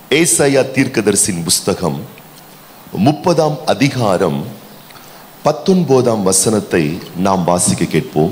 ஏசாயா தீர்க்கதரிசின் புஸ்தகம் முப்பதாம் அதிகாரம் பத்தொன்பதாம் வசனத்தை நாம் வாசிக்க கேட்போம்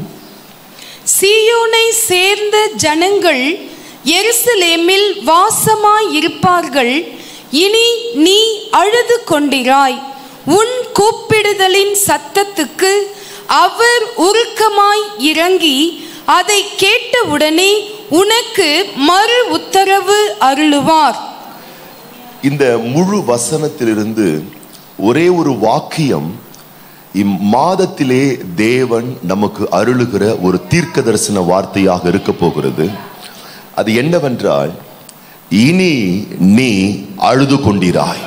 சீயோனை சேர்ந்த ஜனங்கள் எருசலேமில் வாசமாய் இருப்பார்கள் இனி நீ அழுது கொண்டிராய் உன் கூப்பிடுதலின் சத்தத்துக்கு அவர் உருக்கமாய் இறங்கி அதை கேட்டவுடனே உனக்கு மறு உத்தரவு அருளுவார் இந்த முழு வசனத்திலிருந்து ஒரே ஒரு வாக்கியம் இம்மாதத்திலே தேவன் நமக்கு அருளுகிற ஒரு தீர்க்க தரிசன வார்த்தையாக இருக்க போகிறது அது என்னவென்றால் இனி நீ அழுது கொண்டிராய்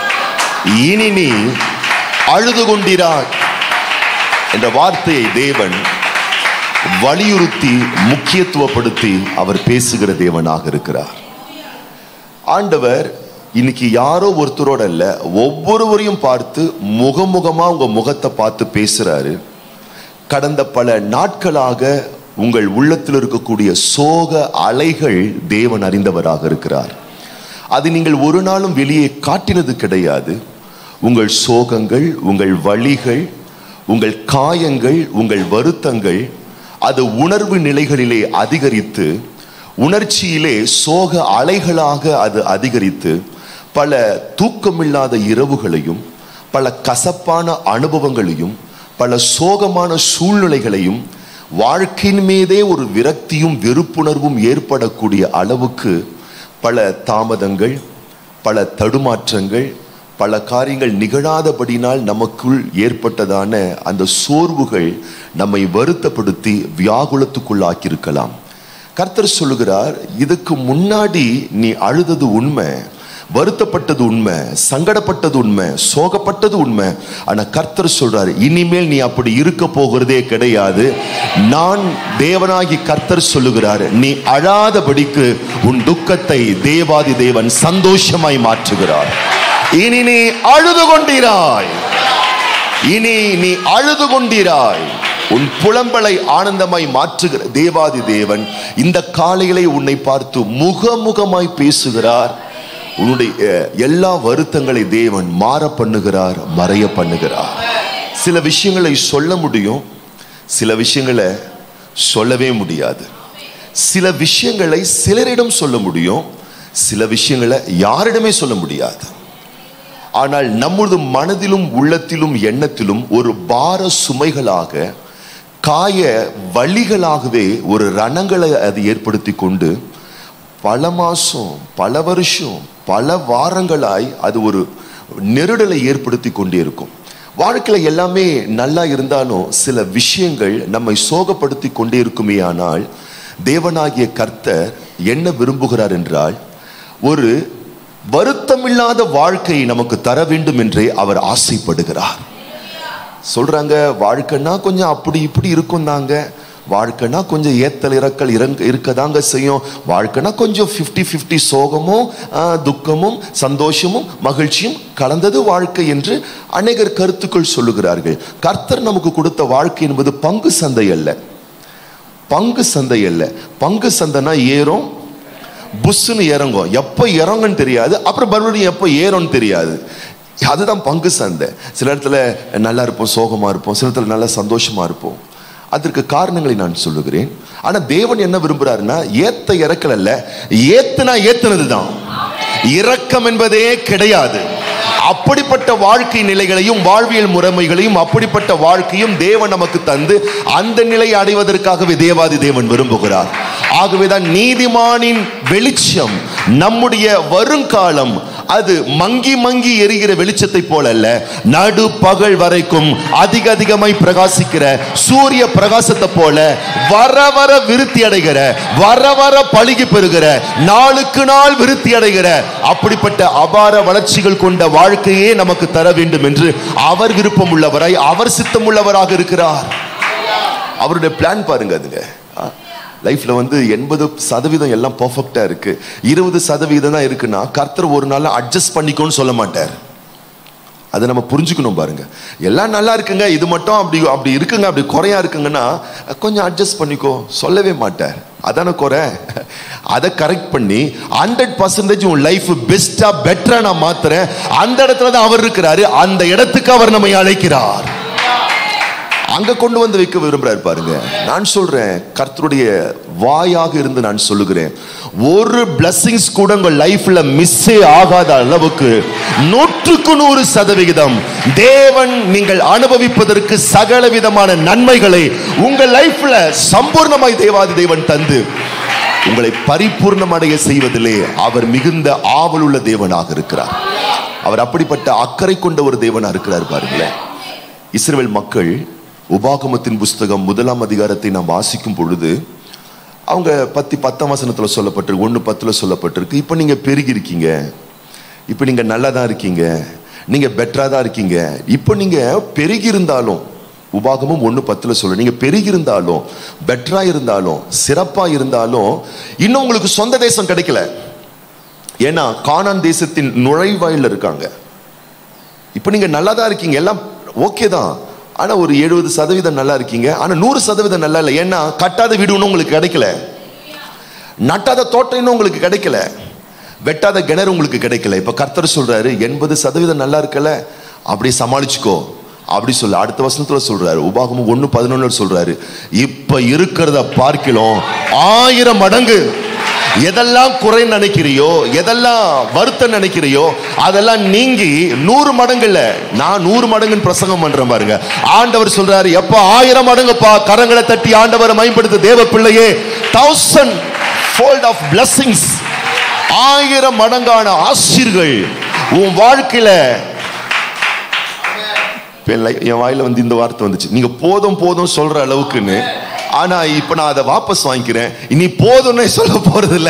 இனி நீ அழுது கொண்டிராய் என்ற வார்த்தையை தேவன் வலியுறுத்தி முக்கியத்துவப்படுத்தி அவர் பேசுகிற தேவனாக இருக்கிறார் ஆண்டவர் இன்னைக்கு யாரோ ஒருத்தரோட இல்ல ஒவ்வொருவரையும் பார்த்து முகமுகமா உங்க முகத்தை பார்த்து பேசுறாரு கடந்த பல நாட்களாக உங்கள் உள்ளத்தில் இருக்கக்கூடிய சோக அலைகள் தேவன் அறிந்தவராக இருக்கிறார் அது நீங்கள் ஒரு நாளும் வெளியே காட்டினது கிடையாது உங்கள் சோகங்கள் உங்கள் வழிகள் உங்கள் காயங்கள் உங்கள் வருத்தங்கள் அது உணர்வு நிலைகளிலே அதிகரித்து உணர்ச்சியிலே சோக அலைகளாக அது அதிகரித்து பல தூக்கமில்லாத இரவுகளையும் பல கசப்பான அனுபவங்களையும் பல சோகமான சூழ்நிலைகளையும் வாழ்க்கையின் மீதே ஒரு விரக்தியும் வெறுப்புணர்வும் ஏற்படக்கூடிய அளவுக்கு பல தாமதங்கள் பல தடுமாற்றங்கள் பல காரியங்கள் நிகழாதபடினால் நமக்குள் ஏற்பட்டதான அந்த சோர்வுகள் நம்மை வருத்தப்படுத்தி வியாகுலத்துக்குள்ளாக்கியிருக்கலாம் கர்த்தர் சொல்லுகிறார் இதுக்கு முன்னாடி நீ அழுதது உண்மை வருத்தப்பட்டது உண்மை சங்கடப்பட்டது உண்மை சோகப்பட்டது உண்மை ஆனா கர்த்தர் சொல்றாரு இனிமேல் நீ அப்படி இருக்க போகிறதே கிடையாது நான் தேவனாகி கர்த்தர் சொல்லுகிறார் நீ அழாதபடிக்கு உன் துக்கத்தை தேவாதி தேவன் சந்தோஷமாய் மாற்றுகிறார் இனி நீ அழுது கொண்டிராய் இனி நீ அழுது கொண்டிராய் உன் புலம்பலை ஆனந்தமாய் மாற்றுகிற தேவாதி தேவன் இந்த காலையிலே உன்னை பார்த்து முகமுகமாய் பேசுகிறார் உன்னுடைய அஹ், எல்லா வருத்தங்களை தேவன் மாற பண்ணுகிறார் மறைய பண்ணுகிறார் சில விஷயங்களை சொல்ல முடியும் சில விஷயங்களை சொல்லவே முடியாது சில விஷயங்களை சிலரிடம் சொல்ல முடியும் சில விஷயங்களை யாரிடமே சொல்ல முடியாது ஆனால் நம்முடைய மனதிலும் உள்ளத்திலும் எண்ணத்திலும் ஒரு பார சுமைகளாக காய வழிகளாகவே ஒரு ரணங்களை அது ஏற்படுத்தி கொண்டு பல மாசம் பல வருஷம் பல வாரங்களாய் அது ஒரு நெருடலை ஏற்படுத்தி கொண்டே இருக்கும் வாழ்க்கையில எல்லாமே நல்லா இருந்தாலும் சில விஷயங்கள் நம்மை சோகப்படுத்தி கொண்டே இருக்குமே ஆனால் தேவனாகிய கர்த்தர் என்ன விரும்புகிறார் என்றால் ஒரு வருத்தமில்லாத வாழ்க்கையை நமக்கு தர வேண்டும் என்றே அவர் ஆசைப்படுகிறார் சொல்றாங்க வாழ்க்கைன்னா கொஞ்சம் அப்படி இப்படி இருக்கும் தாங்க வாழ்க்கைனா கொஞ்சம் ஏத்தல் இறக்கல் இறங்க இருக்கதாங்க செய்யும் வாழ்க்கைனா கொஞ்சம் ஃபிஃப்டி ஃபிஃப்டி சோகமும் ஆ, துக்கமும் சந்தோஷமும் மகிழ்ச்சியும் கலந்தது வாழ்க்கை என்று அநேகர் கருத்துக்கள் சொல்லுகிறார்கள் கர்த்தர் நமக்கு கொடுத்த வாழ்க்கை என்பது பங்கு சந்தை அல்ல பங்கு சந்தை அல்ல பங்கு சந்தைனா ஏறும் புஷ்ஷுன்னு இறங்கும் எப்போ இறங்குன்னு தெரியாது அப்புறம் மறுபடியும் எப்போ ஏறும்னு தெரியாது அதுதான் பங்கு சந்தை சில இடத்துல நல்லா இருப்போம் சோகமா இருப்போம் சில இடத்துல நல்லா சந்தோஷமா இருப்போம் அதற்கு காரணங்களை நான் சொல்லுகிறேன் ஆனா தேவன் என்ன விரும்புறாருன்னா ஏத்த இறக்கல் அல்ல ஏத்துனா ஏத்துனது தான் இரக்கம் என்பதே கிடையாது அப்படிப்பட்ட வாழ்க்கை நிலைகளையும் வாழ்வியல் முறைமைகளையும் அப்படிப்பட்ட வாழ்க்கையும் தேவன் நமக்கு தந்து அந்த நிலையை அடைவதற்காகவே தேவாதி தேவன் விரும்புகிறார் ஆகவேதான் நீதிமானின் வெளிச்சம் நம்முடைய வருங்காலம் அது மங்கி மங்கி எரிகிற வெளிச்சத்தை போல அல்ல நடு பகல் வரைக்கும் அதிக அதிகமாய் பிரகாசிக்கிற சூரிய பிரகாசத்தை போல வர வர விருத்தி அடைகிற வர வர பழுகி பெறுகிற நாளுக்கு நாள் விருத்தி அடைகிற அப்படிப்பட்ட அபார வளர்ச்சிகள் கொண்ட வாழ்க்கையே நமக்கு தர வேண்டும் என்று அவர் விருப்பம் உள்ளவராய் அவர் சித்தம் உள்ளவராக இருக்கிறார் அவருடைய பிளான் பாருங்க அதுங்க லைஃப்ல வந்து எண்பது சதவீதம் எல்லாம் பர்ஃபெக்டா இருக்கு இருபது சதவீதம் தான் இருக்குன்னா கர்த்தர் ஒரு நாள் அட்ஜஸ்ட் பண்ணிக்கோன்னு சொல்ல மாட்டார் அதை நம்ம புரிஞ்சுக்கணும் பாருங்க எல்லாம் நல்லா இருக்குங்க இது மட்டும் அப்படி அப்படி இருக்குங்க அப்படி குறையா இருக்குங்கன்னா கொஞ்சம் அட்ஜஸ்ட் பண்ணிக்கோ சொல்லவே மாட்டார் அதான குறை அதை கரெக்ட் பண்ணி ஹண்ட்ரட் பர்சன்டேஜ் உன் லைஃப் பெஸ்டா பெட்டரா நான் மாத்துறேன் அந்த இடத்துல தான் அவர் இருக்கிறாரு அந்த இடத்துக்கு அவர் நம்மை அழைக்கிறார் அங்க கொண்டு வந்து வைக்க விரும்புறாரு பாருங்க நான் சொல்றேன் கர்த்தருடைய வாயாக இருந்து நான் சொல்லுகிறேன் ஒரு பிளஸ்ஸிங்ஸ் கூட உங்க லைஃப்ல மிஸ்ஸே ஆகாத அளவுக்கு நூற்றுக்கு நூறு சதவிகிதம் தேவன் நீங்கள் அனுபவிப்பதற்கு சகல விதமான நன்மைகளை உங்க லைஃப்ல சம்பூர்ணமாய் தேவாதி தேவன் தந்து உங்களை பரிபூர்ணமடைய செய்வதிலே அவர் மிகுந்த ஆவலுள்ள தேவனாக இருக்கிறார் அவர் அப்படிப்பட்ட அக்கறை கொண்ட ஒரு தேவனா இருக்கிறார் பாருங்களேன் இஸ்ரவேல் மக்கள் உபாகமத்தின் புஸ்தகம் முதலாம் அதிகாரத்தை நாம் வாசிக்கும் பொழுது அவங்க பத்தி பத்தாம் வசனத்துல சொல்லப்பட்டிருக்கு ஒன்று பத்துல சொல்லப்பட்டிருக்கு இப்போ நீங்க பெருகி இருக்கீங்க இப்போ நீங்க நல்லா தான் இருக்கீங்க நீங்க பெட்டரா தான் இருக்கீங்க இப்போ நீங்க பெருகி இருந்தாலும் உபாகமும் ஒன்று பத்துல சொல்ல நீங்க பெருகி இருந்தாலும் பெட்டரா இருந்தாலும் சிறப்பா இருந்தாலும் இன்னும் உங்களுக்கு சொந்த தேசம் கிடைக்கல ஏன்னா கானான் தேசத்தின் நுழைவாயில் இருக்காங்க இப்போ நீங்க நல்லா தான் இருக்கீங்க எல்லாம் ஓகே தான் ஆனா ஒரு எழுபது சதவீதம் நல்லா இருக்கீங்க ஆனா நூறு சதவீதம் நல்லா இல்லை ஏன்னா கட்டாத வீடு இன்னும் உங்களுக்கு கிடைக்கல நட்டாத தோட்டம் இன்னும் உங்களுக்கு கிடைக்கல வெட்டாத கிணறு உங்களுக்கு கிடைக்கல இப்ப கர்த்தர் சொல்றாரு எண்பது சதவீதம் நல்லா இருக்கல அப்படி சமாளிச்சுக்கோ அப்படி சொல்ல அடுத்த வசனத்துல சொல்றாரு உபாகமும் ஒண்ணு பதினொன்னு சொல்றாரு இப்ப இருக்கிறத பார்க்கலாம் ஆயிரம் மடங்கு எதெல்லாம் குறை நினைக்கிறியோ எதெல்லாம் வருத்தம் நினைக்கிறியோ அதெல்லாம் நீங்கி நூறு மடங்குல நான் நூறு மடங்குன்னு பிரசங்கம் பண்றேன் பாருங்க ஆண்டவர் சொல்றாரு எப்ப ஆயிரம் மடங்குப்பா கரங்களை தட்டி ஆண்டவரை மேம்படுத்த தேவ பிள்ளையே தௌசண்ட் ஃபோல்ட் ஆஃப் blessings ஆயிரம் மடங்கான ஆசிர்கள் உன் வாழ்க்கையில இப்ப என் லை- என் வாயில வந்து இந்த வார்த்தை வந்துச்சு நீங்க போதும் போதும் சொல்ற அளவுக்குன்னு ஆனா இப்ப நான் அதை வாபஸ் வாங்கிக்கிறேன் இனி போதும்னே சொல்ல போறது இல்ல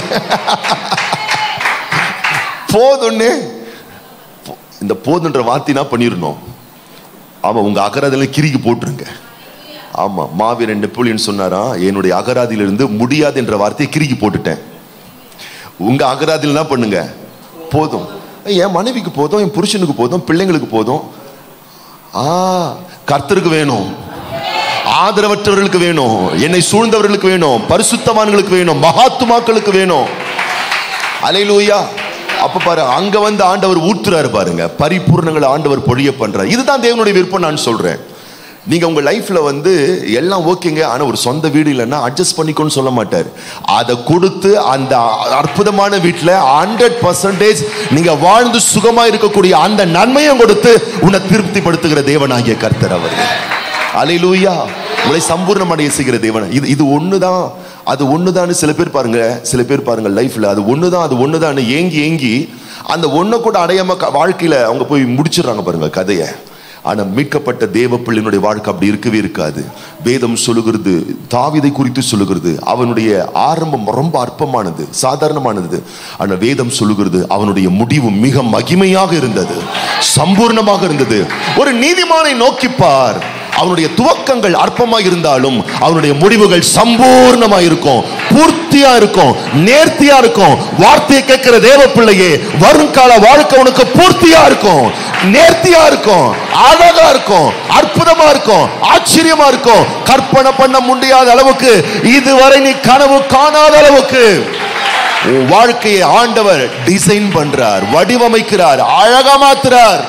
போதும்னு போ- இந்த போதுன்ற வார்த்தைனா பண்ணிடணும் ஆமா உங்க அகராதில கிறுக்கி போட்டுருங்க ஆமா மாவீரன் நெப்போலியன் சொன்னாராம் என்னுடைய அகராதியிலிருந்து முடியாது என்ற வார்த்தையை கிறுக்கி போட்டுட்டேன் உங்க அகராதியில் என்ன பண்ணுங்க போதும் என் மனைவிக்கு போதும் என் புருஷனுக்கு போதும் பிள்ளைங்களுக்கு போதும் ஆ கர்த்தருக்கு வேணும் ஆதரவற்றவர்களுக்கு வேணும் என்னை சூழ்ந்தவர்களுக்கு வேணும் பரிசுத்தவான்களுக்கு வேணும் மகாத்துமாக்களுக்கு வேணும் அலையிலூயா அப்ப பாரு அங்க வந்து ஆண்டவர் ஊத்துறாரு பாருங்க பரிபூர்ணங்களை ஆண்டவர் பொழிய பண்றார் இதுதான் தேவனுடைய விருப்பம் நான் சொல்றேன் நீங்க உங்க லைஃப்ல வந்து எல்லாம் ஓகேங்க ஆனா ஒரு சொந்த வீடு இல்லைன்னா அட்ஜஸ்ட் பண்ணிக்கோன்னு சொல்ல மாட்டார் அதை கொடுத்து அந்த அற்புதமான வீட்டுல ஹண்ட்ரட் பர்சன்டேஜ் நீங்க வாழ்ந்து சுகமா இருக்கக்கூடிய அந்த நன்மையும் கொடுத்து உன்னை திருப்திப்படுத்துகிற தேவனாகிய கர்த்தர் அவர் அலையிலூயா உங்களை சம்பூர்ணம் அடைய செய்கிற தேவன் இது இது ஒண்ணுதான் அது ஒண்ணுதான் சில பேர் பாருங்க சில பேர் பாருங்க லைஃப்ல அது ஒண்ணுதான் அது ஒண்ணுதான் ஏங்கி ஏங்கி அந்த ஒண்ணை கூட அடையாம க- வாழ்க்கையில அவங்க போய் முடிச்சிடுறாங்க பாருங்க கதையை ஆனா மீட்கப்பட்ட தேவ பிள்ளையினுடைய வாழ்க்கை அப்படி இருக்கவே இருக்காது வேதம் சொல்லுகிறது தாவிதை குறித்து சொல்லுகிறது அவனுடைய ஆரம்பம் ரொம்ப அற்பமானது சாதாரணமானது ஆனா வேதம் சொல்லுகிறது அவனுடைய முடிவு மிக மகிமையாக இருந்தது சம்பூர்ணமாக இருந்தது ஒரு நீதிமானை நோக்கிப்பார் அவனுடைய துவக்கங்கள் அற்பமாக இருந்தாலும் அவனுடைய முடிவுகள் சம்பூர்ணமா இருக்கும் பூர்த்தியா இருக்கும் நேர்த்தியா இருக்கும் வார்த்தையை கேட்கிற தேவ பிள்ளையே வருங்கால வாழ்க்கை உனக்கு பூர்த்தியா இருக்கும் நேர்த்தியா இருக்கும் அழகா இருக்கும் அற்புதமா இருக்கும் ஆச்சரியமா இருக்கும் கற்பனை பண்ண முடியாத அளவுக்கு இதுவரை நீ கனவு காணாத அளவுக்கு உன் வாழ்க்கையை ஆண்டவர் டிசைன் பண்றார் வடிவமைக்கிறார் அழகா மாத்துறார்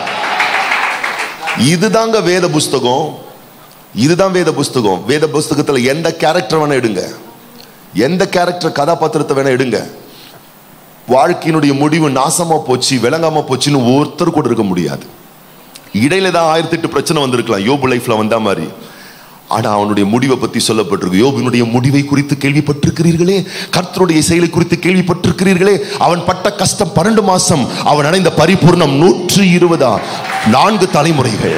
இதுதாங்க வேத புஸ்தகம் இதுதான் வேத புஸ்தகம் வேத புஸ்தகத்துல எந்த கேரக்டர் வேணா எடுங்க எந்த கேரக்டர் கதாபாத்திரத்தை வேணா எடுங்க வாழ்க்கையினுடைய முடிவு நாசமா போச்சு விளங்காம போச்சுன்னு ஒருத்தர் கூட இருக்க முடியாது இடையில தான் ஆயிரத்தி எட்டு பிரச்சனை வந்திருக்கலாம் யோபு லைஃப்ல வந்தா மாதிரி ஆனா அவனுடைய முடிவை பத்தி சொல்லப்பட்டிருக்கு யோபினுடைய முடிவை குறித்து கேள்விப்பட்டிருக்கிறீர்களே கர்த்தருடைய செயலை குறித்து கேள்விப்பட்டிருக்கிறீர்களே அவன் பட்ட கஷ்டம் பன்னெண்டு மாசம் அவன் அடைந்த பரிபூர்ணம் நூற்றி இருபதா நான்கு தலைமுறைகள்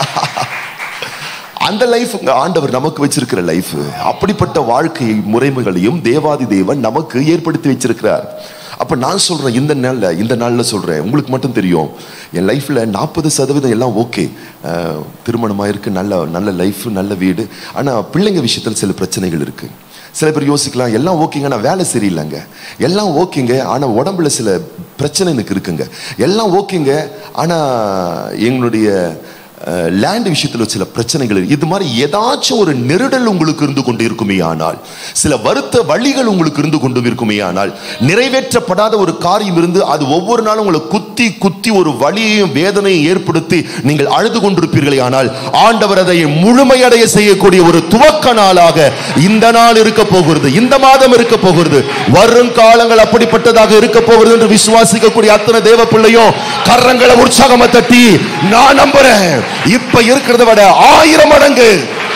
அந்த லைஃப் ஆண்டவர் நமக்கு வச்சிருக்கிற லைஃப் அப்படிப்பட்ட வாழ்க்கை முறைமைகளையும் தேவாதி தேவன் நமக்கு ஏற்படுத்தி வச்சிருக்கிறார் அப்ப நான் சொல்றேன் இந்த நாள்ல இந்த நாள்ல சொல்றேன் உங்களுக்கு மட்டும் தெரியும் என் லைஃப்ல நாற்பது சதவீதம் எல்லாம் ஓகே திருமணமா இருக்கு நல்ல நல்ல லைஃப் நல்ல வீடு ஆனா பிள்ளைங்க விஷயத்தில் சில பிரச்சனைகள் இருக்கு சில பேர் யோசிக்கலாம் எல்லாம் ஓகேங்க ஆனால் வேலை சரியில்லைங்க எல்லாம் ஓகேங்க ஆனால் உடம்புல சில பிரச்சனை எனக்கு இருக்குங்க எல்லாம் ஓகேங்க ஆனால் எங்களுடைய லேண்ட் விஷயத்துல சில பிரச்சனைகள் இருக்கு. இது மாதிரி ஏதாச்சும் ஒரு நெருடல் உங்களுக்கு இருந்து கொண்டு இருக்குமே ஆனால் சில வருத்த வழிகள் உங்களுக்கு இருந்து கொண்டு இருக்குமே ஆனால் நிறைவேற்றப்படாத ஒரு காரியம் இருந்து அது ஒவ்வொரு நாளும் உங்களை குத்தி குத்தி ஒரு வழியையும் வேதனையும் ஏற்படுத்தி நீங்கள் அழுது கொண்டிருப்பீர்களே ஆனால் ஆண்டவர் அதை முழுமையடைய செய்யக்கூடிய ஒரு துவக்க நாளாக இந்த நாள் இருக்க போகிறது இந்த மாதம் இருக்க போகிறது வரும் காலங்கள் அப்படிப்பட்டதாக இருக்க போகிறது என்று விசுவாசிக்கக்கூடிய அத்தனை தேவ பிள்ளையும் கரங்களை உற்சாகமா தட்டி நான் நம்புறேன் இப்ப இருக்கிறத விட ஆயிரம் மடங்கு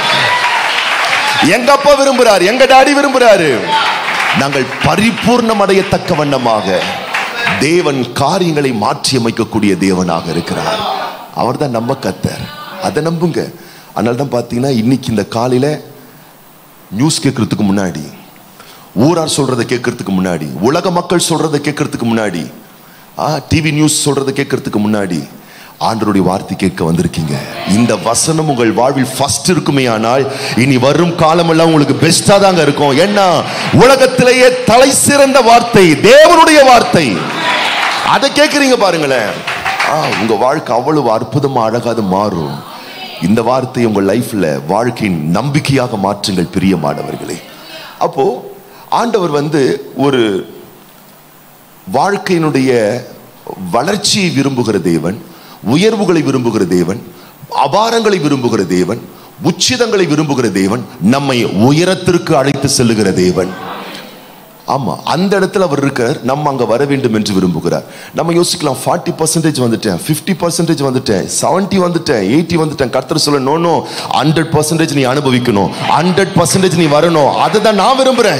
எங்க அப்பா விரும்புறாரு எங்க டாடி விரும்புறாரு நாங்கள் பரிபூர்ணம் அடையத்தக்க வண்ணமாக தேவன் காரியங்களை மாற்றி அமைக்கக்கூடிய தேவனாக இருக்கிறார் அவர்தான் நம்ம கத்தர் அதை நம்புங்க அதனால தான் பார்த்தீங்கன்னா இன்னைக்கு இந்த காலையில நியூஸ் கேட்கறதுக்கு முன்னாடி ஊரார் சொல்றதை கேட்கறதுக்கு முன்னாடி உலக மக்கள் சொல்றதை கேட்கறதுக்கு முன்னாடி டிவி நியூஸ் சொல்றதை கேட்கறதுக்கு முன்னாடி ஆண்டருடைய வார்த்தை கேட்க வந்திருக்கீங்க இந்த வசனம் உங்கள் வாழ்வில் ஃபர்ஸ்ட் இருக்குமே ஆனால் இனி வரும் காலமெல்லாம் உங்களுக்கு பெஸ்டா தாங்க இருக்கும் ஏன்னா உலகத்திலேயே தலை சிறந்த வார்த்தை தேவனுடைய வார்த்தை அதை கேட்குறீங்க பாருங்களேன் ஆ, உங்க வாழ்க்கை அவ்வளவு அற்புதமா அழகாது மாறும் இந்த வார்த்தை உங்க லைஃப்ல வாழ்க்கையின் நம்பிக்கையாக மாற்றுங்கள் பிரியமானவர்களே அப்போ ஆண்டவர் வந்து ஒரு வாழ்க்கையினுடைய வளர்ச்சியை விரும்புகிற தேவன் உயர்வுகளை விரும்புகிற தேவன் அபாரங்களை விரும்புகிற தேவன் உச்சிதங்களை விரும்புகிற தேவன் நம்மை உயரத்திற்கு அழைத்து செல்லுகிற தேவன் ஆமா அந்த இடத்துல அவர் இருக்கார் நம்ம அங்க வர வேண்டும் என்று விரும்புகிறார் நம்ம யோசிக்கலாம் ஃபார்ட்டி பர்சன்டேஜ் வந்துட்டேன் ஃபிஃப்டி பர்சன்டேஜ் வந்துட்டேன் செவன்ட்டி வந்துட்டேன் எயிட்டி வந்துட்டேன் கர்த்தர் சொல்ல நோ நோ ஹண்ட்ரட் பர்சன்டேஜ் நீ அனுபவிக்கணும் ஹண்ட்ரட் பர்சன்டேஜ் நீ வரணும் அதை தான் நான் விரும்புறேன்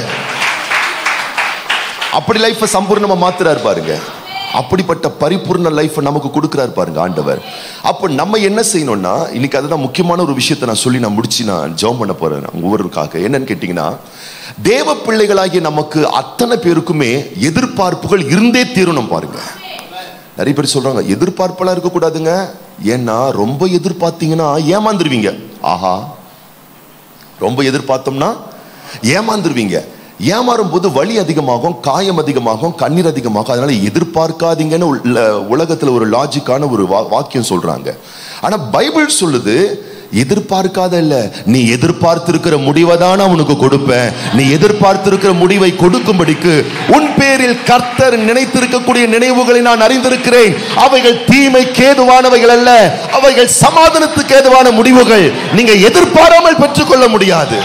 அப்படி லைஃப்பை சம்பூர்ணமா மாத்துறாரு பாருங்க அப்படிப்பட்ட பரிபூர்ண லைஃப் நமக்கு கொடுக்கிறார் பாருங்க ஆண்டவர் அப்போ நம்ம என்ன செய்யணும்னா இன்னைக்கு அதுதான் முக்கியமான ஒரு விஷயத்தை நான் சொல்லி நான் முடிச்சு நான் ஜெபம் பண்ண போறேன் ஒவ்வொருக்காக என்னன்னு கேட்டீங்கன்னா தேவ பிள்ளைகளாகிய நமக்கு அத்தனை பேருக்குமே எதிர்பார்ப்புகள் இருந்தே தீரணும் பாருங்க நிறைய பேர் சொல்றாங்க எதிர்பார்ப்பெல்லாம் இருக்கக்கூடாதுங்க ஏன்னா ரொம்ப எதிர்பார்த்தீங்கன்னா ஏமாந்துருவீங்க ஆஹா ரொம்ப எதிர்பார்த்தோம்னா ஏமாந்துருவீங்க ஏமாறும் போது வலி அதிகமாகும் காயம் அதிகமாகும் கண்ணீர் அதிகமாகும் அதனால எதிர்பார்க்காதீங்கன்னு உள்ள உலகத்துல ஒரு லாஜிக்கான ஒரு வா- வாக்கியம் சொல்றாங்க ஆனா பைபிள் சொல்லுது எதிர்பார்க்காத இல்ல நீ எதிர்பார்த்திருக்கிற முடிவை தான் அவனுக்கு கொடுப்பேன் நீ எதிர்பார்த்திருக்கிற முடிவை கொடுக்கும்படிக்கு உன் பேரில் கர்த்தர் நினைத்திருக்கக்கூடிய நினைவுகளை நான் அறிந்திருக்கிறேன் அவைகள் தீமை கேதுவானவைகள் அல்ல அவைகள் சமாதானத்துக்கு ஏதுவான முடிவுகள் நீங்க எதிர்பாராமல் பெற்றுக்கொள்ள முடியாது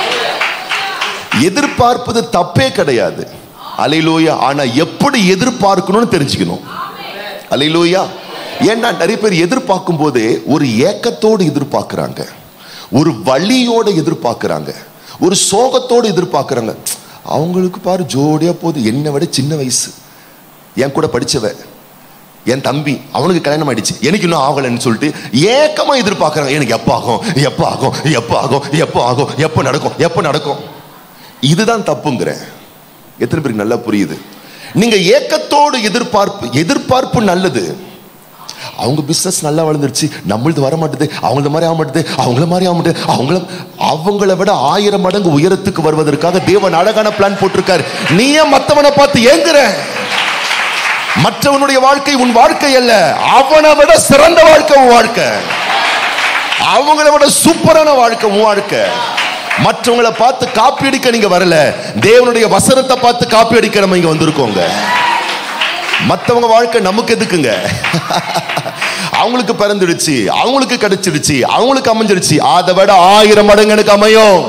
எதிர்பார்ப்பது தப்பே கிடையாது அலையிலோயா ஆனா எப்படி எதிர்பார்க்கணும்னு தெரிஞ்சுக்கணும் அலையிலோயா ஏன்னா நிறைய பேர் எதிர்பார்க்கும் போதே ஒரு ஏக்கத்தோடு எதிர்பார்க்கறாங்க ஒரு வழியோட எதிர்பார்க்கறாங்க ஒரு சோகத்தோடு எதிர்பார்க்கறாங்க அவங்களுக்கு பாரு ஜோடியா போகுது என்னை விட சின்ன வயசு என் கூட படிச்சவ என் தம்பி அவனுக்கு கல்யாணம் ஆயிடுச்சு எனக்கு இன்னும் ஆகலைன்னு சொல்லிட்டு ஏக்கமா எதிர்பார்க்கறாங்க எனக்கு எப்போ ஆகும் எப்போ ஆகும் எப்போ ஆகும் எப்போ ஆகும் எப்போ நடக்கும் எப்போ நடக்கும் இதுதான் தப்புங்கிறேன் எத்தனை பேருக்கு நல்லா புரியுது நீங்க ஏக்கத்தோடு எதிர்பார்ப்பு எதிர்பார்ப்பு நல்லது அவங்க பிசினஸ் நல்லா வளர்ந்துருச்சு நம்மளது வர மாட்டுது அவங்கள மாதிரி ஆக மாட்டுது அவங்கள மாதிரி ஆக மாட்டுது அவங்கள அவங்கள விட ஆயிரம் மடங்கு உயரத்துக்கு வருவதற்காக தேவன் அழகான பிளான் போட்டிருக்காரு நீ ஏன் மத்தவனை பார்த்து ஏங்குற மற்றவனுடைய வாழ்க்கை உன் வாழ்க்கை அல்ல அவனை விட சிறந்த வாழ்க்கை உன் வாழ்க்கை அவங்கள விட சூப்பரான வாழ்க்கை உன் வாழ்க்கை மற்றவங்கள பார்த்து காப்பி அடிக்க நீங்க வரல தேவனுடைய வசனத்தை பார்த்து காப்பி அடிக்க நம்ம இங்க வந்திருக்கோங்க மத்தவங்க வாழ்க்கை நமக்கு எதுக்குங்க அவங்களுக்கு பிறந்துடுச்சு அவங்களுக்கு கிடைச்சிடுச்சு அவங்களுக்கு அமைஞ்சிடுச்சு அதை விட ஆயிரம் மடங்கு எனக்கு அமையும்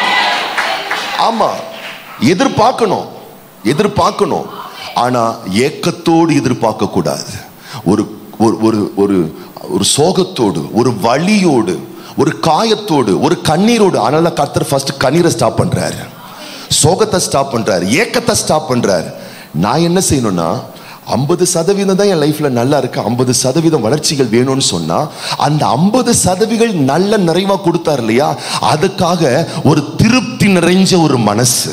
ஆமா எதிர்பார்க்கணும் எதிர்பார்க்கணும் ஆனா ஏக்கத்தோடு எதிர்பார்க்க கூடாது ஒரு ஒரு ஒரு ஒரு ஒரு சோகத்தோடு ஒரு வலியோடு ஒரு காயத்தோடு ஒரு கண்ணீரோடு அதனால கர்த்தர் ஃபர்ஸ்ட் கண்ணீரை ஸ்டாப் பண்றாரு சோகத்தை ஸ்டாப் பண்றாரு ஏக்கத்தை ஸ்டாப் பண்றாரு நான் என்ன செய்யணும்னா ஐம்பது சதவீதம் தான் என் லைஃப்ல நல்லா இருக்கு ஐம்பது சதவீதம் வளர்ச்சிகள் வேணும்னு சொன்னா அந்த ஐம்பது சதவீதம் நல்ல நிறைவா கொடுத்தார் இல்லையா அதுக்காக ஒரு திருப்தி நிறைஞ்ச ஒரு மனசு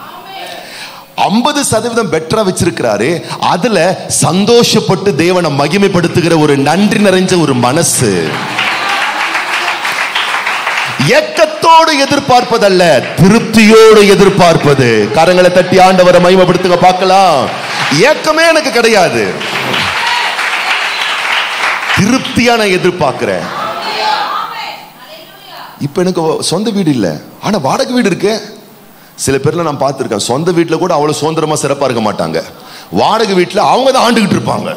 ஐம்பது சதவீதம் பெட்டரா வச்சிருக்கிறாரு அதுல சந்தோஷப்பட்டு தேவனை மகிமைப்படுத்துகிற ஒரு நன்றி நிறைஞ்ச ஒரு மனசு ஏக்கத்தோடு எதிர்பார்ப்பதல்ல திருப்தியோடு எதிர்பார்ப்பது கரங்களை தட்டி ஆண்டவரை மகிமைப்படுத்துங்க பார்க்கலாம் ஏக்கமே எனக்கு கிடையாது திருப்தியா நான் எதிர்பார்க்கிறேன் இப்போ எனக்கு சொந்த வீடு இல்லை ஆனா வாடகை வீடு இருக்கு சில பேர்ல நான் பார்த்துருக்கேன் சொந்த வீட்டில் கூட அவ்வளவு சுதந்திரமா சிறப்பா இருக்க மாட்டாங்க வாடகை வீட்டில் அவங்க தான் ஆண்டுகிட்டு இருப்பாங்க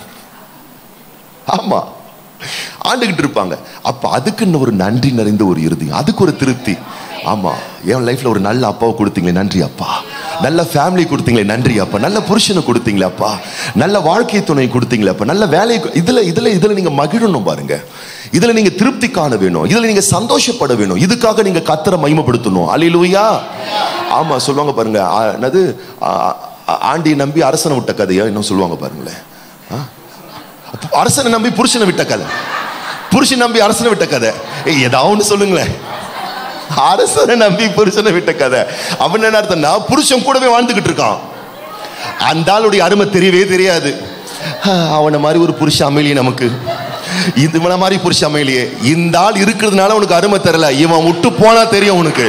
ஆமா ஆண்டுகிட்டு இருப்பாங்க அப்ப அதுக்குன்னு ஒரு நன்றி நிறைந்த ஒரு இறுதி அதுக்கு ஒரு திருப்தி ஆமா என் லைஃப்ல ஒரு நல்ல அப்பாவை கொடுத்தீங்களே நன்றி அப்பா நல்ல ஃபேமிலி கொடுத்தீங்களே நன்றி அப்பா நல்ல புருஷனை கொடுத்தீங்களே அப்பா நல்ல வாழ்க்கை துணை கொடுத்தீங்களே அப்பா நல்ல வேலையை கு- இதுல இதுல இதுல நீங்க மகிழணும் பாருங்க இதுல நீங்க திருப்தி காண வேணும் இதுல நீங்க சந்தோஷப்பட வேணும் இதுக்காக நீங்க கத்தரை மகிமைப்படுத்தணும் அல்லேலூயா ஆமா சொல்லுவாங்க பாருங்க ஆ, என்னது ஆ, ஆ, ஆண்டியை நம்பி அரசனை விட்ட கதையா இன்னும் சொல்லுவாங்க பாருங்களேன் ஆ? அரசனை நம்பி புருஷனை விட்ட கதை புருஷன் நம்பி அரசனை விட்ட கதை ஏய், ஏதாவது ஒண்ணு சொல்லுங்களேன் அரசனை நம்பி புருஷனை விட்ட கதை அவன் என்ன அர்த்தம்னா புருஷன் கூடவே வாழ்ந்துகிட்டு இருக்கான் அந்த ஆளுடைய அருமை தெரியவே தெரியாது ஆஹ், அவனை மாதிரி ஒரு புருஷ அமைலியே நமக்கு இது இவனை மாதிரி புருஷ அமைலியே இந்த ஆள் இருக்கிறதுனால உனக்கு அருமை தெரியல இவன் விட்டு போனா தெரியும் உனக்கு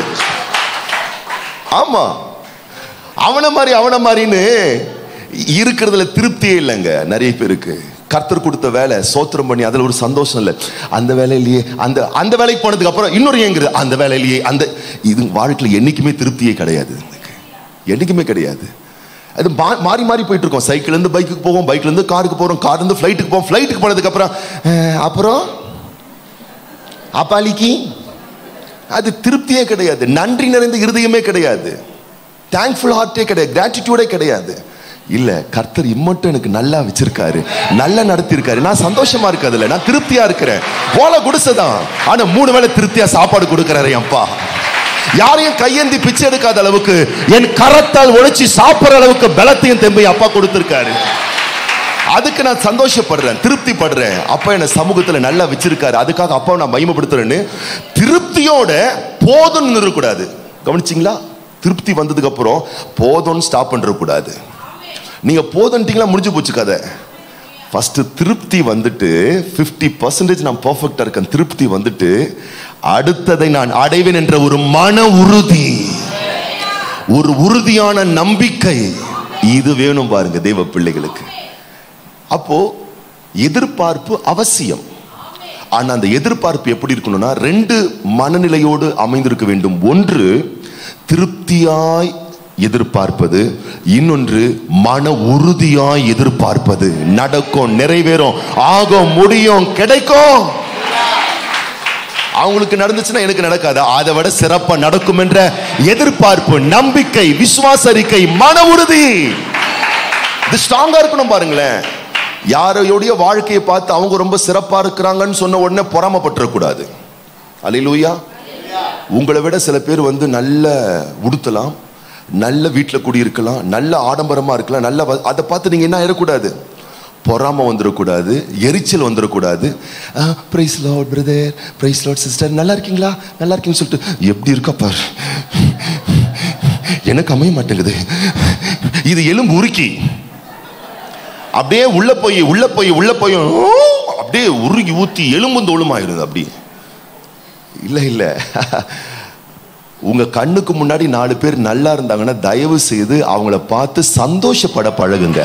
ஆமா அவனை மாதிரி அவனை மாதிரின்னு இருக்கிறதுல திருப்தியே இல்லைங்க நிறைய பேருக்கு கர்த்தர் கொடுத்த வேலை சோத்திரம் பண்ணி அதுல ஒரு சந்தோஷம் இல்லை அந்த வேலையிலேயே அந்த அந்த வேலைக்கு போனதுக்கு அப்புறம் இன்னொரு ஏங்குது அந்த வேலையிலேயே அந்த இது வாழ்க்கையில் என்னைக்குமே திருப்தியே கிடையாது எனக்கு. என்னைக்குமே கிடையாது அது மா- மாறி மாறி போயிட்டு இருக்கோம் சைக்கிள் இருந்து பைக்குக்கு போவோம் பைக்ல இருந்து காருக்கு போறோம் கார் இருந்து ஃப்ளைட்டுக்கு போவோம் ஃப்ளைட்டுக்கு போனதுக்கு அப்புறம் அஹ், அப்புறம் அப்பாலிக்கு அது திருப்தியே கிடையாது நன்றி நிறைந்த இருதயமே கிடையாது தேங்க்ஃபுல் ஹார்ட்டே கிடையாது கிராட்டிடியூடே கிடையாது இல்ல கர்த்தர் இம்மட்டும் எனக்கு நல்லா வச்சிருக்காரு நல்லா நடத்திருக்காரு நான் சந்தோஷமா இருக்கு அதுல நான் திருப்தியா இருக்கிறேன் போல குடிசைதான் ஆனா மூணு வேளை திருப்தியா சாப்பாடு கொடுக்கறாரு என் அப்பா யாரையும் கையேந்தி பிச்சை எடுக்காத அளவுக்கு என் கரத்தால் உழைச்சி சாப்பிடுற அளவுக்கு பலத்தையும் தெம்பையும் அப்பா கொடுத்திருக்காரு அதுக்கு நான் சந்தோஷப்படுறேன் திருப்தி படுறேன் அப்பா என்ன சமூகத்துல நல்லா வச்சிருக்காரு அதுக்காக அப்பாவை நான் மகிமைப்படுத்துறேன்னு திருப்தியோட போதும்னு இருக்கக்கூடாது கவனிச்சிங்களா திருப்தி வந்ததுக்கு அப்புறம் போதும்னு ஸ்டாப் பண்றக்கூடாது நீங்க போதுன்ட்டீங்களா முடிஞ்சு போச்சு கதை ஃபர்ஸ்ட் திருப்தி வந்துட்டு 50% பர்சன்டேஜ் நான் பர்ஃபெக்டா இருக்கேன் திருப்தி வந்துட்டு அடுத்ததை நான் அடைவேன் என்ற ஒரு மன உறுதி ஒரு உறுதியான நம்பிக்கை இது வேணும் பாருங்க தெய்வ பிள்ளைகளுக்கு அப்போ எதிர்பார்ப்பு அவசியம் ஆனா அந்த எதிர்பார்ப்பு எப்படி இருக்கணும்னா ரெண்டு மனநிலையோடு அமைந்திருக்க வேண்டும் ஒன்று திருப்தியாய் எதிர்பார்ப்பது இன்னொன்று மன உறுதியாய் எதிர்பார்ப்பது நடக்கும் நிறைவேறும் ஆகும் முடியும் கிடைக்கும் அவங்களுக்கு நடந்துச்சுன்னா எனக்கு நடக்காது அதை விட சிறப்பா நடக்கும் என்ற எதிர்பார்ப்பு நம்பிக்கை விசுவாச அறிக்கை மன உறுதி இது ஸ்ட்ராங்கா இருக்கணும் பாருங்களேன் யாரையோடைய வாழ்க்கையை பார்த்து அவங்க ரொம்ப சிறப்பா இருக்கிறாங்கன்னு சொன்ன உடனே பொறாமப்பட்டுறக்கூடாது அலையிலூயா உங்களை விட சில பேர் வந்து நல்ல உடுத்தலாம் நல்ல வீட்டில் குடியிருக்கலாம் நல்ல ஆடம்பரமா இருக்கலாம் நல்ல வ- அதை பார்த்து நீங்க என்ன ஆயிடக்கூடாது பொறாம வந்துடக்கூடாது எரிச்சல் வந்துடக்கூடாது praise lord brother praise lord sister நல்லா இருக்கீங்களா நல்லா இருக்கீங்கன்னு சொல்லிட்டு எப்படி இருக்கா பாரு எனக்கு அமைய மாட்டேங்குது இது எலும்பு உருக்கி அப்படியே உள்ள போய் உள்ள போய் உள்ள போய் ஊ, அப்படியே உருகி ஊத்தி எலும்பு தோளுமாயிருது அப்படி இல்ல இல்ல உங்க கண்ணுக்கு முன்னாடி நாலு பேர் நல்லா இருந்தாங்கன்னா தயவு செய்து அவங்கள பார்த்து சந்தோஷப்பட பழகுங்க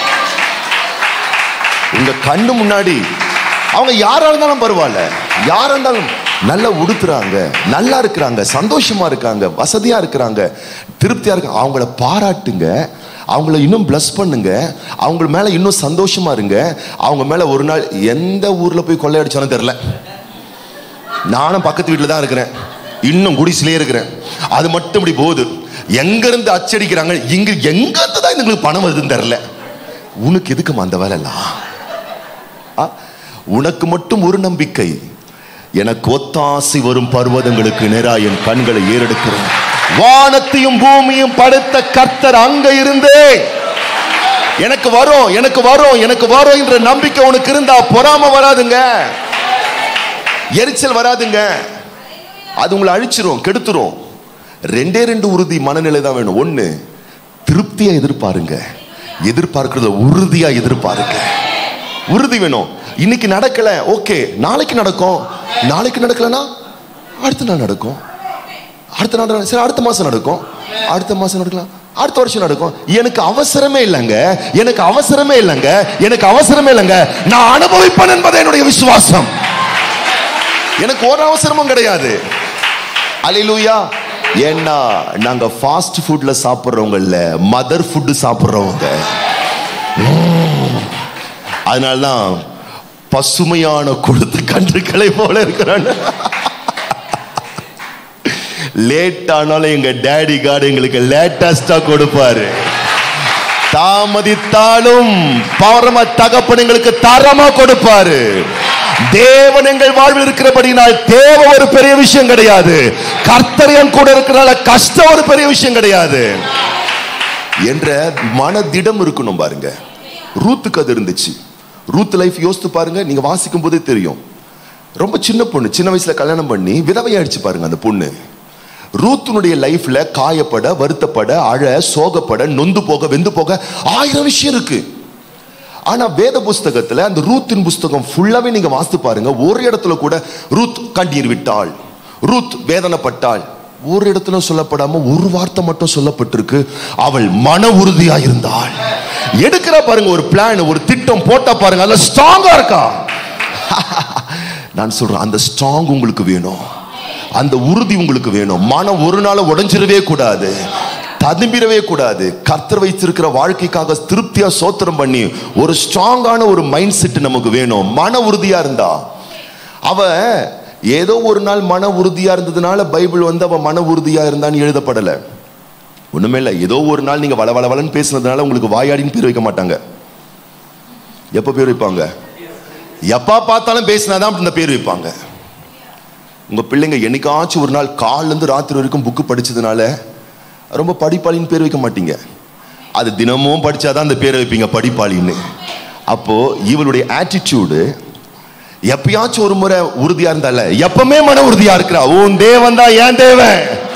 உங்க கண்ணு முன்னாடி அவங்க யாரா இருந்தாலும் பரவாயில்ல யாரா இருந்தாலும் நல்லா உடுத்துறாங்க நல்லா இருக்கிறாங்க சந்தோஷமா இருக்காங்க வசதியா இருக்கிறாங்க திருப்தியா இருக்காங்க அவங்கள பாராட்டுங்க அவங்கள இன்னும் ப்ளஸ் பண்ணுங்க அவங்க மேல இன்னும் சந்தோஷமா இருங்க அவங்க மேல ஒரு நாள் எந்த ஊர்ல போய் கொள்ளையடிச்சாலும் தெரியல நானும் பக்கத்து வீட்டில் தான் இருக்கிறேன் இன்னும் குடிசிலே இருக்கிறேன் அது மட்டும் இப்படி போகுது எங்க இருந்து அச்சடிக்கிறாங்க இங்க எங்க இருந்து தான் எங்களுக்கு பணம் வருதுன்னு தெரியல உனக்கு எதுக்குமா அந்த வேலை எல்லாம் ஆ? உனக்கு மட்டும் ஒரு நம்பிக்கை எனக்கு ஒத்தாசி வரும் பர்வதங்களுக்கு நேரா என் கண்களை ஏறெடுக்கிறேன் வானத்தையும் பூமியும் படைத்த கர்த்தர் அங்க இருந்தே எனக்கு வரும் எனக்கு வரும் எனக்கு வரும் என்ற நம்பிக்கை உனக்கு இருந்தா பொறாம வராதுங்க எரிச்சல் வராதுங்க அது உங்களை அழிச்சிரும் கெடுத்துரும் ரெண்டே ரெண்டு உறுதி மனநிலை தான் வேணும் ஒண்ணு திருப்தியா எதிர்பாருங்க எதிர்பார்க்கறத உறுதியா எதிர்பாருங்க உறுதி வேணும் இன்னைக்கு நடக்கல ஓகே நாளைக்கு நடக்கும் நாளைக்கு நடக்கலனா அடுத்த நாள் நடக்கும் அடுத்த நாள் நட- சரி அடுத்த மாசம் நடக்கும் அடுத்த மாசம் நடக்கலாம் அடுத்த வருஷம் நடக்கும் எனக்கு அவசரமே இல்லைங்க எனக்கு அவசரமே இல்லைங்க எனக்கு அவசரமே இல்லைங்க நான் அனுபவிப்பேன் என்பது என்னுடைய விசுவாசம் எனக்கு ஒரு அவசரமும் கிடையாது அலையிலூயா ஏன்னா நாங்க ஃபாஸ்ட் ஃபுட்ல சாப்பிட்றவங்க இல்ல மதர் ஃபுட் சாப்பிட்றவங்க அதனாலதான் பசுமையான கொடுத்து கன்றுகளை போல இருக்கிறான் லேட் ஆனாலும் எங்க டேடி கார்டு எங்களுக்கு லேட்டஸ்டா கொடுப்பாரு தாமதித்தாலும் பரம தகப்பன் எங்களுக்கு தரமா கொடுப்பாரு தேவன் எங்கள் வாழ்வில் இருக்கிறபடினால் தேவை ஒரு பெரிய விஷயம் கிடையாது கர்த்தரியம் கூட இருக்கிறனால கஷ்டம் ஒரு பெரிய விஷயம் கிடையாது என்ற மனதிடம் இருக்கணும் பாருங்க ரூத்துக்கு அது இருந்துச்சு ரூத் லைஃப் யோசித்து பாருங்க நீங்க வாசிக்கும் போதே தெரியும் ரொம்ப சின்ன பொண்ணு சின்ன வயசுல கல்யாணம் பண்ணி விதவையாயிடுச்சு பாருங்க அந்த பொண்ணு ரூத்தினுடைய லைஃப்ல காயப்பட வருத்தப்பட அழ சோகப்பட நொந்து போக வெந்து போக ஆயிரம் விஷயம் இருக்கு ஆனா வேத புஸ்தகத்துல அந்த ரூத்தின் புஸ்தகம் ஃபுல்லாவே நீங்க வாசித்து பாருங்க ஒரு இடத்துல கூட ரூத் கண்ணீர் விட்டாள் ரூத் வேதனைப்பட்டாள் ஒரு இடத்துல சொல்லப்படாம ஒரு வார்த்தை மட்டும் சொல்லப்பட்டிருக்கு அவள் மன உறுதியா இருந்தாள் எடுக்கிற பாருங்க ஒரு பிளான் ஒரு திட்டம் போட்டா பாருங்க அதுல ஸ்ட்ராங்கா இருக்கா நான் சொல்றேன் அந்த ஸ்ட்ராங் உங்களுக்கு வேணும் அந்த உறுதி உங்களுக்கு வேணும் மனம் ஒரு நாள் உடைஞ்சிடவே கூடாது ததும்பிடவே கூடாது கர்த்தர் வைத்திருக்கிற வாழ்க்கைக்காக திருப்தியா சோத்திரம் பண்ணி ஒரு ஸ்ட்ராங்கான ஒரு மைண்ட் செட் நமக்கு வேணும் மன உறுதியா இருந்தா அவ ஏதோ ஒரு நாள் மன உறுதியா இருந்ததுனால பைபிள் வந்து அவ மன உறுதியா இருந்தான்னு எழுதப்படல ஒண்ணுமே இல்லை ஏதோ ஒரு நாள் நீங்க வள வள வளன்னு பேசுனதுனால உங்களுக்கு வாயாடின்னு பேர் வைக்க மாட்டாங்க எப்ப பேர் வைப்பாங்க எப்ப பார்த்தாலும் பேசினாதான் இந்த பேர் வைப்பாங்க உங்க பிள்ளைங்க என்னைக்காச்சும் ஒரு நாள் கால்ல இருந்து ராத்திரி வரைக்கும் புக்கு படிச்சதுனால ரொம்ப படிப்பாளின்னு பேர் வைக்க மாட்டீங்க அது தினமும் படிச்சாதான் அந்த பேரை வைப்பீங்க படிப்பாளின்னு அப்போ இவளுடைய ஆட்டிடியூடு எப்பயாச்சும் ஒரு முறை உறுதியா இருந்தால எப்பவுமே மன உறுதியா இருக்கிறா உன் தேவன் தான் ஏன் தேவன்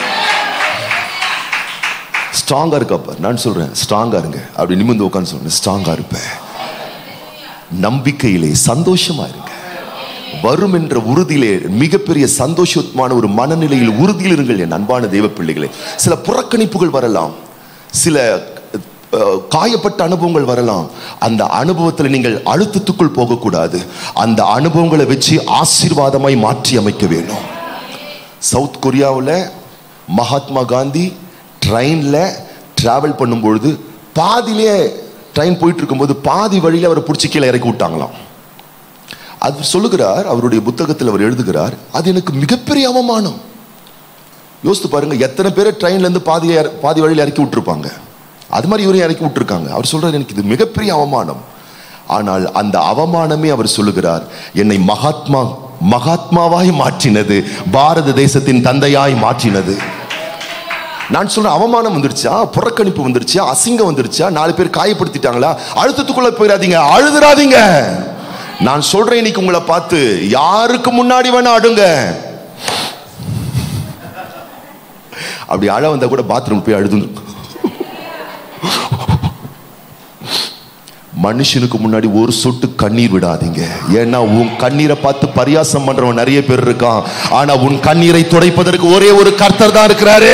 ஸ்ட்ராங்கா இருக்கப்ப நான் சொல்றேன் ஸ்ட்ராங்கா இருங்க அப்படி நிமிர்ந்து உட்காந்து சொல்றேன் ஸ்ட்ராங்கா இருப்பேன் நம்பிக்கையிலே சந்தோஷமா இருங்க வரும் என்ற உறுதியிலே மிகப்பெரிய சந்தோஷமான ஒரு மனநிலையில் உறுதியில் இருங்கள் என் அன்பான தெய்வ பிள்ளைகளே சில புறக்கணிப்புகள் வரலாம் சில அஹ், காயப்பட்ட அனுபவங்கள் வரலாம் அந்த அனுபவத்தில் நீங்கள் அழுத்தத்துக்குள் போகக்கூடாது அந்த அனுபவங்களை வச்சு ஆசீர்வாதமாய் மாற்றி அமைக்க வேணும் சவுத் கொரியாவில் மகாத்மா காந்தி ட்ரெயினில் டிராவல் பண்ணும்பொழுது பாதியிலே ட்ரெயின் போயிட்டு இருக்கும்போது பாதி வழியில் அவரை பிடிச்சி கீழே இறக்கி விட்டாங்களாம் அது சொல்லுகிறார் அவருடைய புத்தகத்தில் அவர் எழுதுகிறார் அது எனக்கு மிகப்பெரிய அவமானம் யோசித்து பாருங்க எத்தனை பேரை ட்ரெயின்ல இருந்து பாதி பாதி வழியில் இறக்கி விட்டுருப்பாங்க அது மாதிரி இவரையும் இறக்கி விட்டுருக்காங்க அவர் சொல்றாரு எனக்கு இது மிகப்பெரிய அவமானம் ஆனால் அந்த அவமானமே அவர் சொல்லுகிறார் என்னை மகாத்மா மகாத்மாவாய் மாற்றினது பாரத தேசத்தின் தந்தையாய் மாற்றினது நான் சொல்றேன் அவமானம் வந்துருச்சா புறக்கணிப்பு வந்துருச்சா அசிங்கம் வந்துருச்சா நாலு பேர் காயப்படுத்திட்டாங்களா அழுத்தத்துக்குள்ள போயிடாதீங்க அழுதுறாதீங்க நான் சொல்றேன் இன்னைக்கு உங்களை பார்த்து யாருக்கு முன்னாடி வேணா அடுங்க அப்படி அழ வந்தா கூட பாத்ரூம் போய் அழுது மனுஷனுக்கு முன்னாடி ஒரு சொட்டு கண்ணீர் விடாதீங்க ஏன்னா உன் கண்ணீரை பார்த்து பரியாசம் பண்றவன் நிறைய பேர் இருக்கான் ஆனா உன் கண்ணீரை துடைப்பதற்கு ஒரே ஒரு கர்த்தர் தான் இருக்கிறாரு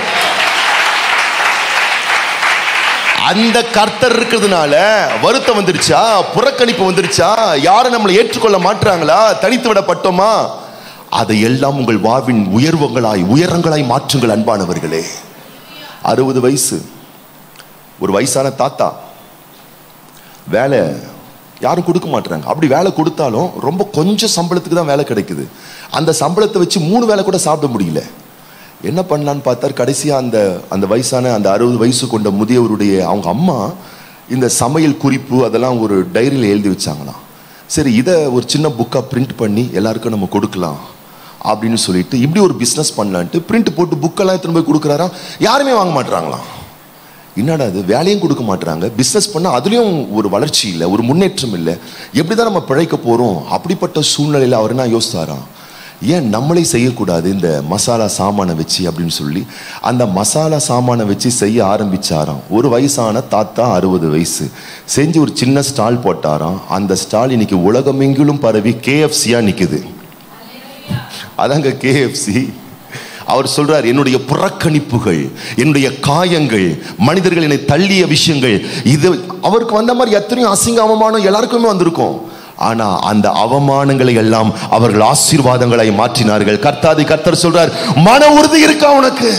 அந்த கர்த்தர் இருக்கிறதுனால வருத்தம் வந்துருச்சா புறக்கணிப்பு வந்துருச்சா யாரும் நம்மளை ஏற்றுக்கொள்ள மாட்டாங்களா தனித்து விடப்பட்டோமா அதை எல்லாம் உங்கள் வாழ்வின் உயர்வுகளாய் உயரங்களாய் மாற்றுங்கள் அன்பானவர்களே அறுபது வயசு ஒரு வயசான தாத்தா வேலை யாரும் கொடுக்க மாட்டாங்க அப்படி வேலை கொடுத்தாலும் ரொம்ப கொஞ்சம் சம்பளத்துக்கு தான் வேலை கிடைக்குது அந்த சம்பளத்தை வச்சு மூணு வேலை கூட சாப்பிட முடியல என்ன பண்ணலான்னு பார்த்தார் கடைசியாக அந்த அந்த வயசான அந்த அறுபது வயசு கொண்ட முதியவருடைய அவங்க அம்மா இந்த சமையல் குறிப்பு அதெல்லாம் ஒரு டைரியில் எழுதி வச்சாங்களாம் சரி இதை ஒரு சின்ன புக்காக பிரிண்ட் பண்ணி எல்லாருக்கும் நம்ம கொடுக்கலாம் அப்படின்னு சொல்லிட்டு இப்படி ஒரு பிஸ்னஸ் பண்ணலான்ட்டு பிரிண்ட் போட்டு புக்கெல்லாம் எடுத்துன்னு போய் கொடுக்குறாராம் யாருமே வாங்க மாட்றாங்களாம் என்னடா அது வேலையும் கொடுக்க மாட்றாங்க பிஸ்னஸ் பண்ணால் அதுலேயும் ஒரு வளர்ச்சி இல்லை ஒரு முன்னேற்றம் இல்லை எப்படி தான் நம்ம பிழைக்க போகிறோம் அப்படிப்பட்ட சூழ்நிலையில் அவர் என்ன யோசித்தாராம் ஏன் நம்மளே செய்யக்கூடாது இந்த மசாலா சாமானை வச்சு அப்படின்னு சொல்லி அந்த மசாலா சாமானை வச்சு செய்ய ஆரம்பிச்சாராம் ஒரு வயசான தாத்தா அறுபது வயசு செஞ்சு ஒரு சின்ன ஸ்டால் போட்டாராம் அந்த ஸ்டால் இன்னைக்கு உலகமெங்கிலும் பரவி கேஎஃப்சியாக நிற்குது அதாங்க கேஎஃப்சி அவர் சொல்றார் என்னுடைய புறக்கணிப்புகள் என்னுடைய காயங்கள் மனிதர்கள் என்னை தள்ளிய விஷயங்கள் இது அவருக்கு வந்த மாதிரி எத்தனையோ அசிங்க அவமானம் எல்லாருக்குமே வந்திருக்கும் ஆனா அந்த அவமானங்களை எல்லாம் அவர்கள் ஆசீர்வாதங்களை மாற்றினார்கள் கர்த்தாதி கர்த்தர் சொல்றார் மன உறுதி இருக்கா உனக்கு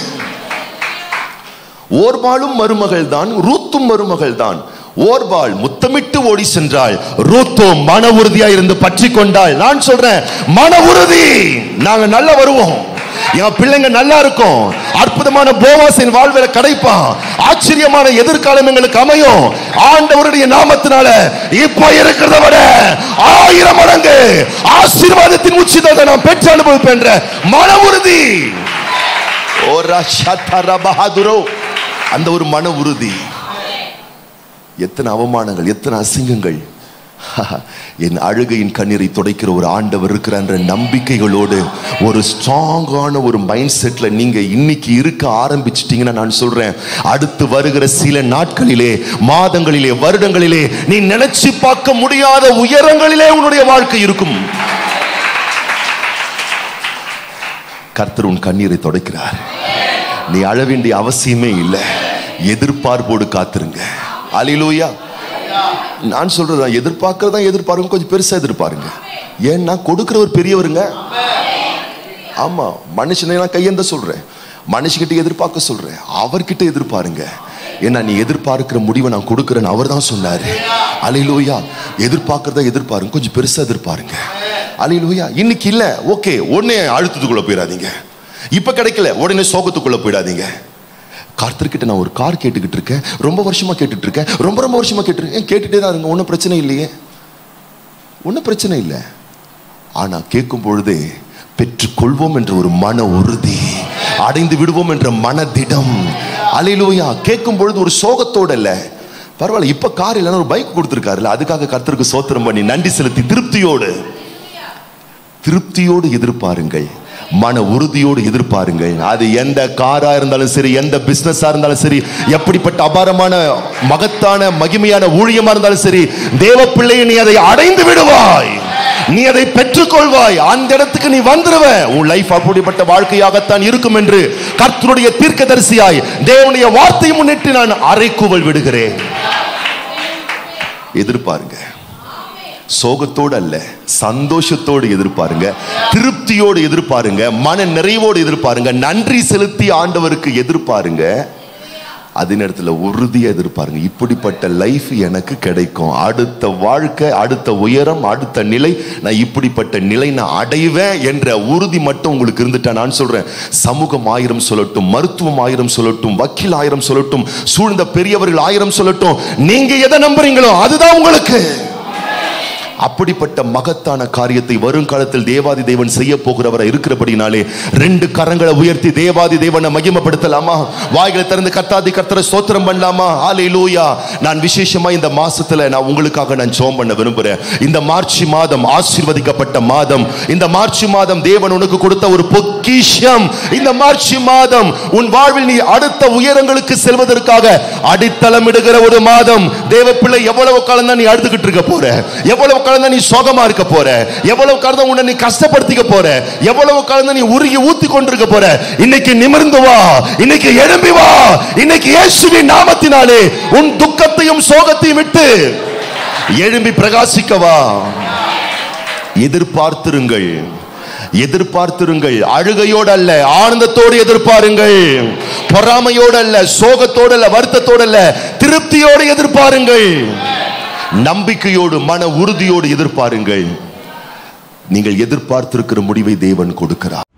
ஓர்பாலும் மருமகள் தான் ரூத்தும் மருமகள் தான் ஓர்பால் முத்தமிட்டு ஓடி சென்றாள் ரூத்தோ மன உறுதியா இருந்து பற்றி கொண்டாள் நான் சொல்றேன் மன உறுதி நாங்க நல்லா வருவோம் என் பிள்ளைங்க நல்லா இருக்கும் அற்புதமான போவாசின் வாழ்வில கிடைப்பான் ஆச்சரியமான எதிர்காலம் எங்களுக்கு அமையும் ஆண்டவருடைய நாமத்தினால இப்ப இருக்கிறத விட ஆயிரம் மடங்கு ஆசீர்வாதத்தின் உச்சிதத்தை நான் பெற்று அனுபவிப்பேன் மன உறுதி ஓ ரஷதர பஹாதுரோ அந்த ஒரு மன உறுதி எத்தனை அவமானங்கள் எத்தனை அசிங்கங்கள் என் அழுகையின் கண்ணீரை துடைக்கிற ஒரு ஆண்டவர் இருக்கிறான்ற நம்பிக்கைகளோடு ஒரு ஸ்ட்ராங்கான ஒரு மைண்ட் செட்ல நீங்க இன்னைக்கு இருக்க ஆரம்பிச்சிட்டீங்கன்னா நான் சொல்றேன் அடுத்து வருகிற சில நாட்களிலே மாதங்களிலே வருடங்களிலே நீ நினைச்சு பார்க்க முடியாத உயரங்களிலே உன்னுடைய வாழ்க்கை இருக்கும் கர்த்தர் உன் கண்ணீரை துடைக்கிறார் நீ அழ வேண்டிய அவசியமே இல்லை எதிர்பார்ப்போடு காத்திருங்க அலிலூயா நான் சொல்றதா எதிர்பார்க்கறதா எதிர்பார்க்க கொஞ்சம் பெருசா எதிர்பாருங்க ஏன்னா கொடுக்கிறவர் பெரியவருங்க ஆமா மனுஷனை நான் கையெந்த சொல்றேன் மனுஷகிட்ட எதிர்பார்க்க சொல்றேன் அவர்கிட்ட எதிர்பாருங்க ஏன்னா நீ எதிர்பார்க்கிற முடிவை நான் கொடுக்கிறேன்னு அவர் தான் சொன்னாரு அலையிலூயா எதிர்பார்க்கறத எதிர்பாருங்க கொஞ்சம் பெருசா எதிர்பாருங்க அலையிலூயா இன்னைக்கு இல்ல ஓகே உடனே அழுத்தத்துக்குள்ள போயிடாதீங்க இப்ப கிடைக்கல உடனே சோகத்துக்குள்ள போயிடாதீங்க கார்த்தர்கிட்ட நான் ஒரு கார் கேட்டுக்கிட்டு இருக்கேன் ரொம்ப வருஷமா கேட்டுட்டு இருக்கேன் ரொம்ப ரொம்ப வருஷமா கேட்டுருக்கேன் கேட்டுட்டே தான் இருங்க ஒன்றும் பிரச்சனை இல்லையே ஒன்றும் பிரச்சனை இல்லை ஆனா கேட்கும் பொழுது பெற்றுக்கொள்வோம் என்ற ஒரு மன உறுதி அடைந்து விடுவோம் என்ற மனதிடம் அலையிலூயா கேட்கும் பொழுது ஒரு சோகத்தோட இல்ல பரவாயில்ல இப்ப கார் இல்லைன்னா ஒரு பைக் கொடுத்துருக்காருல்ல அதுக்காக கர்த்தருக்கு சோத்திரம் பண்ணி நன்றி செலுத்தி திருப்தியோடு திருப்தியோடு எதிர்பாருங்கள் மன உறுதியோடு எதிர்பாருங்கள் அது எந்த காரா இருந்தாலும் சரி எந்த பிசினஸா இருந்தாலும் சரி எப்படிப்பட்ட அபாரமான மகத்தான மகிமையான ஊழியமா இருந்தாலும் சரி தேவ பிள்ளையை நீ அதை அடைந்து விடுவாய் நீ அதை பெற்றுக்கொள்வாய் அந்த இடத்துக்கு நீ வந்துருவ உன் லைஃப் அப்படிப்பட்ட வாழ்க்கையாகத்தான் இருக்கும் என்று கர்த்தருடைய தீர்க்கதரிசியாய் தேவனுடைய வார்த்தையை முன்னிட்டு நான் அரைக்கூவல் விடுகிறேன் எதிர்பாருங்க சோகத்தோடு அல்ல சந்தோஷத்தோடு எதிர்பாருங்க திருப்தியோடு எதிர்பாருங்க மன நிறைவோடு எதிர்பாருங்க நன்றி செலுத்தி ஆண்டவருக்கு எதிர்பாருங்க அதே நேரத்தில் உறுதியாக எதிர்பாருங்க இப்படிப்பட்ட லைஃப் எனக்கு கிடைக்கும் அடுத்த வாழ்க்கை அடுத்த உயரம் அடுத்த நிலை நான் இப்படிப்பட்ட நிலை நான் அடைவேன் என்ற உறுதி மட்டும் உங்களுக்கு இருந்துட்டா நான் சொல்றேன் சமூகம் ஆயிரம் சொல்லட்டும் மருத்துவம் ஆயிரம் சொல்லட்டும் வக்கீல் ஆயிரம் சொல்லட்டும் சூழ்ந்த பெரியவர்கள் ஆயிரம் சொல்லட்டும் நீங்க எதை நம்புறீங்களோ அதுதான் உங்களுக்கு அப்படிப்பட்ட மகத்தான காரியத்தை வருங்காலத்தில் தேவாதி தேவன் செய்ய போகிறவரை இருக்கிறபடினாலே ரெண்டு கரங்களை உயர்த்தி தேவாதி தேவனை மகிமைப்படுத்தலாமா வாய்களை திறந்து கர்த்தாதி கர்த்தரை ஸ்தோத்திரம் பண்ணலாமா ஆலை லூயா நான் விசேஷமா இந்த மாசத்துல நான் உங்களுக்காக நான் ஜோம் பண்ண விரும்புறேன் இந்த மார்ச் மாதம் ஆசீர்வதிக்கப்பட்ட மாதம் இந்த மார்ச் மாதம் தேவன் உனக்கு கொடுத்த ஒரு பொக்கிஷம் இந்த மார்ச் மாதம் உன் வாழ்வில் நீ அடுத்த உயரங்களுக்கு செல்வதற்காக அடித்தளமிடுகிற ஒரு மாதம் தேவ பிள்ளை எவ்வளவு காலம் தான் நீ அழுதுகிட்டு இருக்க போற எவ்வளவு காலம் தான் நீ சோகமா இருக்க போற எவ்வளவு காலம் தான் உன்னை நீ கஷ்டப்படுத்திக்க போற எவ்வளவு காலம் தான் நீ உருகி ஊத்தி கொண்டிருக்க போற இன்னைக்கு நிமிர்ந்து வா இன்னைக்கு எழும்பி வா இன்னைக்கு இயேசுவின் நாமத்தினாலே உன் துக்கத்தையும் சோகத்தையும் விட்டு எழும்பி பிரகாசிக்க வா எதிர்பார்த்திருங்கள் எதிர்பார்த்திருங்கள் அழுகையோடு அல்ல ஆனந்தத்தோடு எதிர்பாருங்கள் பொறாமையோடு அல்ல சோகத்தோடு அல்ல வருத்தத்தோடு அல்ல திருப்தியோடு எதிர்பாருங்கள் நம்பிக்கையோடு மன உறுதியோடு எதிர்பாருங்கள் நீங்கள் எதிர்பார்த்திருக்கிற முடிவை தேவன் கொடுக்கிறார்